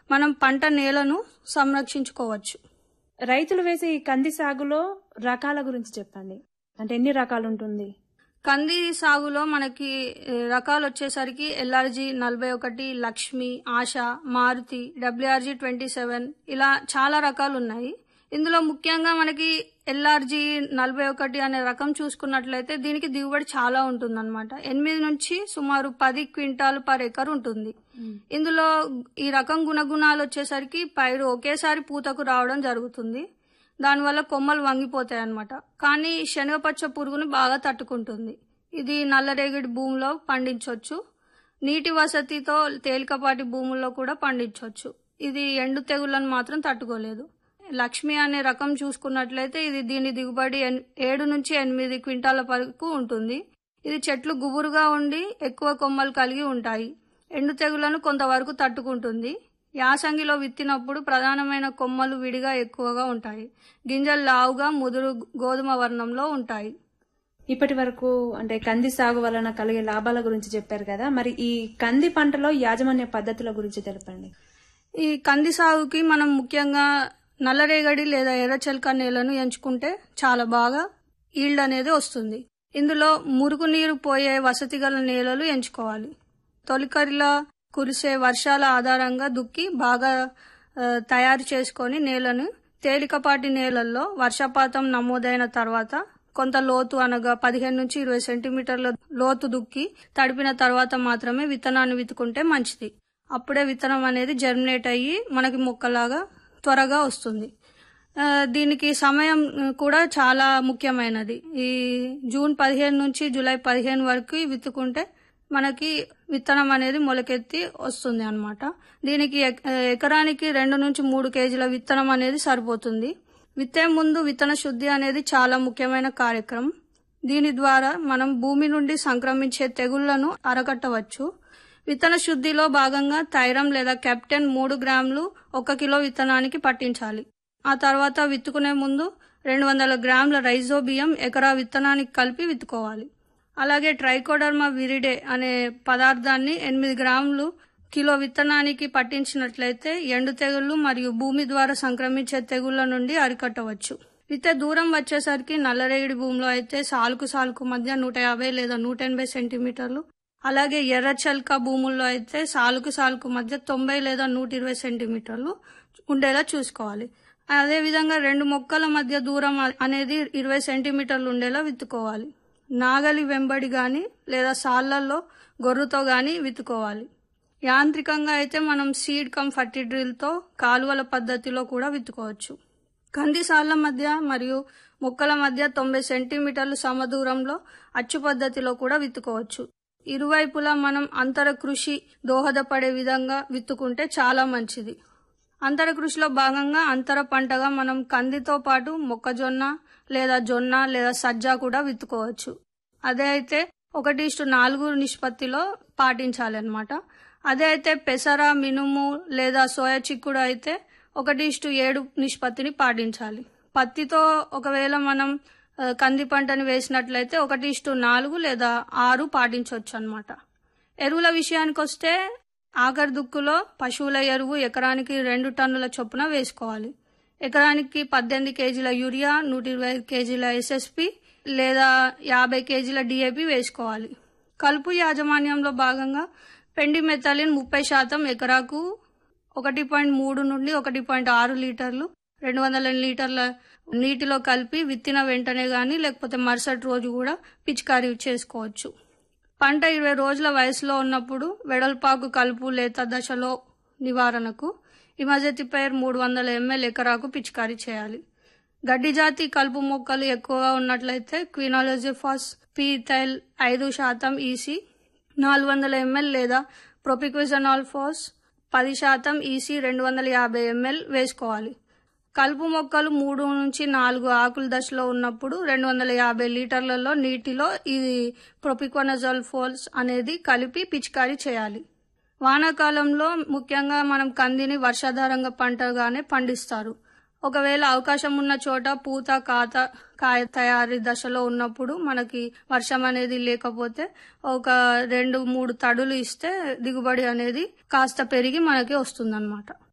మనం పంట నేలను సంరక్షించుకోవచ్చు రైతులు వేసే ఈ కంది సాగులో రకాల గురించి చెప్పండి అంటే ఎన్ని రకాలు ఉంటుంది కంది సాగులో మనకి ఏ, రకాలు వచ్చేసరికి ఎల్ఆర్జీ నలభై ఒకటి Lakshmi Asha Maruti WRG twenty seven ఇలా చాలా రకాలు ఉన్నాయి ఇందులో ముఖ్యంగా మనకి ఎల్ఆర్జీ నలభై ఒకటి అనే రకం చూసుకున్నట్లయితే దీనికి దిగుబడి చాలా ఉంటుందన్నమాట ఎనిమిది నుంచి సుమారు పది క్వింటాలు పర్ ఎకర్ ఉంటుంది ఇందులో ఈ రకం గుణగుణాలు వచ్చేసరికి పైరు ఒకేసారి పూతకు రావడం జరుగుతుంది దానివల్ల కొమ్మలు వంగిపోతాయి అన్నమాట కానీ శనగపచ్చ పురుగుని బాగా తట్టుకుంటుంది ఇది నల్లరేగడి భూమిలో పండించవచ్చు నీటి వసతితో తేలికపాటి భూముల్లో కూడా పండించవచ్చు ఇది ఎండు తెగుళ్లను మాత్రం తట్టుకోలేదు లక్ష్మి అనే రకం చూసుకున్నట్లయితే ఇది దీని దిగుబడి ఎన్- ఏడు నుంచి ఎనిమిది క్వింటాల వరకు ఉంటుంది ఇది చెట్లు గుబురుగా ఉండి ఎక్కువ కొమ్మలు కలిగి ఉంటాయి ఎండు తెగులను కొంతవరకు తట్టుకుంటుంది యాసంగిలో విత్తినప్పుడు ప్రధానమైన కొమ్మలు విడిగా ఎక్కువగా ఉంటాయి గింజలు లావుగా ముదురు గోధుమ వర్ణంలో ఉంటాయి ఇప్పటి వరకు అంటే కంది సాగు వలన కలిగే లాభాల గురించి చెప్పారు కదా మరి ఈ కంది పంటలో యాజమాన్య పద్ధతుల గురించి తెలపండి ఈ కంది సాగుకి మనం ముఖ్యంగా నల్లరేగడి లేదా ఎర్రచెలక నేలను ఎంచుకుంటే చాలా బాగా ఈల్డ్ అనేది వస్తుంది ఇందులో మురుగునీరు పోయే వసతి గల నేలలు ఎంచుకోవాలి తొలికరిలా కురిసే వర్షాల ఆధారంగా దుక్కి బాగా ఆ, తయారు చేసుకొని నేలను తేలికపాటి నేలల్లో వర్షపాతం నమోదైన తర్వాత కొంత లోతు అనగా పదిహేను నుంచి ఇరవై సెంటీమీటర్ల లోతు దుక్కి తడిపిన తర్వాత మాత్రమే విత్తనాన్ని విత్తుకుంటే మంచిది అప్పుడే విత్తనం అనేది జర్మినేట్ అయ్యి మనకి మొక్కలాగా త్వరగా వస్తుంది ఆ, దీనికి సమయం ఆ, కూడా చాలా ముఖ్యమైనది ఈ జూన్ పదిహేను నుంచి జూలై పదిహేను వరకు విత్తుకుంటే మనకి విత్తనం అనేది మొలకెత్తి వస్తుంది అన్నమాట దీనికి ఎక్- ఎకరానికి రెండు నుంచి మూడు కేజీల విత్తనం అనేది సరిపోతుంది విత్తే ముందు విత్తన శుద్ధి అనేది చాలా ముఖ్యమైన కార్యక్రమం దీని ద్వారా మనం భూమి నుండి సంక్రమించే తెగుళ్లను అరకట్టవచ్చు విత్తన శుద్ధిలో భాగంగా థైరం లేదా కెప్టెన్ మూడు గ్రాములు ఒక కిలో విత్తనానికి పట్టించాలి ఆ తర్వాత విత్తుకునే ముందు రెండు వందల గ్రాముల రైజోబియం ఎకరా విత్తనానికి కలిపి విత్తుకోవాలి అలాగే ట్రైకోడర్మా విరిడే అనే పదార్థాన్ని ఎనిమిది గ్రాములు కిలో విత్తనానికి పట్టించినట్లయితే ఎండు తెగుళ్లు మరియు భూమి ద్వారా సంక్రమించే తెగుళ్ల నుండి అరికట్టవచ్చు విత్తే దూరం వచ్చేసరికి నల్లరేగడి భూమిలో అయితే సాలుకు సాలుకు మధ్య నూట యాభై లేదా నూట ఎనభై సెంటీమీటర్లు అలాగే ఎర్ర చల్క భూముల్లో అయితే సాలుకు సాలుకు మధ్య తొంభై లేదా నూట ఇరవై సెంటీమీటర్లు ఉండేలా చూసుకోవాలి అదే విధంగా రెండు మొక్కల మధ్య దూరం అనేది ఇరవై సెంటీమీటర్లు ఉండేలా విత్తుకోవాలి నాగలి వెంబడి గాని లేదా సాళ్లల్లో గొర్రుతో గాని విత్తుకోవాలి యాంత్రికంగా అయితే మనం సీడ్ కమ్ ఫర్టి డ్రిల్తో కాలువల పద్ధతిలో కూడా విత్తుకోవచ్చు కంది సాళ్ల మధ్య మరియు మొక్కల మధ్య తొంభై సెంటీమీటర్లు సమదూరంలో అచ్చు పద్ధతిలో కూడా విత్తుకోవచ్చు ఇరువైపులా మనం అంతర కృషి దోహదపడే విధంగా విత్తుకుంటే చాలా మంచిది అంతర కృషిలో భాగంగా అంతర పంటగా మనం కందితో పాటు మొక్కజొన్న లేదా జొన్న లేదా సజ్జ కూడా విత్తుకోవచ్చు అదే అయితే ఒకటి ఇష్టు నాలుగు నిష్పత్తిలో పాటించాలి అనమాట అదే అయితే పెసర మినుము లేదా సోయా చిక్కుడు అయితే ఒకటి ఇష్టు ఏడు నిష్పత్తిని పాటించాలి పత్తితో ఒకవేళ మనం ఆ, కంది పంటని వేసినట్లయితే ఒకటి ఇష్టు నాలుగు లేదా ఆరు పాటించవచ్చు అనమాట ఎరువుల విషయానికి వస్తే ఆఖరి దుక్కులో పశువుల ఎరువు ఎకరానికి రెండు టన్నుల చొప్పున వేసుకోవాలి ఎకరానికి పద్దెనిమిది కేజీల యూరియా నూట ఇరవై కేజీల ఎస్ఎస్పి లేదా యాభై కేజీల డిఏపి వేసుకోవాలి కలుపు యాజమాన్యంలో భాగంగా పెండి మెథలిన్ ముప్పై శాతం ఎకరాకు ఒకటి పాయింట్ మూడు నుండి ఒకటి పాయింట్ ఆరు లీటర్లు రెండు వందల లీటర్ల నీటిలో కలిపి విత్తిన వెంటనే గాని లేకపోతే మరుసటి రోజు కూడా పిచికారీ చేసుకోవచ్చు పంట ఇరవై రోజుల వయసులో ఉన్నప్పుడు వెడల్పాకు కలుపు లేత దశలో నివారణకు ఇమజెతిపైర్ మూడు వందల ఎంఎల్ ఎకరాకు పిచికారీ చేయాలి గడ్డి జాతి కలుపు మొక్కలు ఎక్కువగా ఉన్నట్లయితే క్వినాలజిఫాస్ పీథైల్ ఐదు శాతం ఈసీ నాలుగు వందల ఎంఎల్ లేదా ప్రొపిక్విజనాల్ ఫాస్ పది శాతం ఈసీ రెండు వందల యాభై ఎంఎల్ వేసుకోవాలి కలుపు మొక్కలు మూడు నుంచి నాలుగు ఆకుల దశలో ఉన్నప్పుడు రెండు వందల యాభై లీటర్లలో నీటిలో ఇది ప్రొపిక్వనజాల్ ఫోల్స్ అనేది కలిపి పిచికారీ చేయాలి వానాకాలంలో ముఖ్యంగా మనం కందిని వర్షాధారంగా పంటగానే పండిస్తారు ఒకవేళ అవకాశం ఉన్న చోట పూత కాత కాయ తయారీ దశలో ఉన్నప్పుడు మనకి వర్షం అనేది లేకపోతే ఒక రెండు మూడు తడులు ఇస్తే దిగుబడి అనేది కాస్త పెరిగి మనకి వస్తుందన్నమాట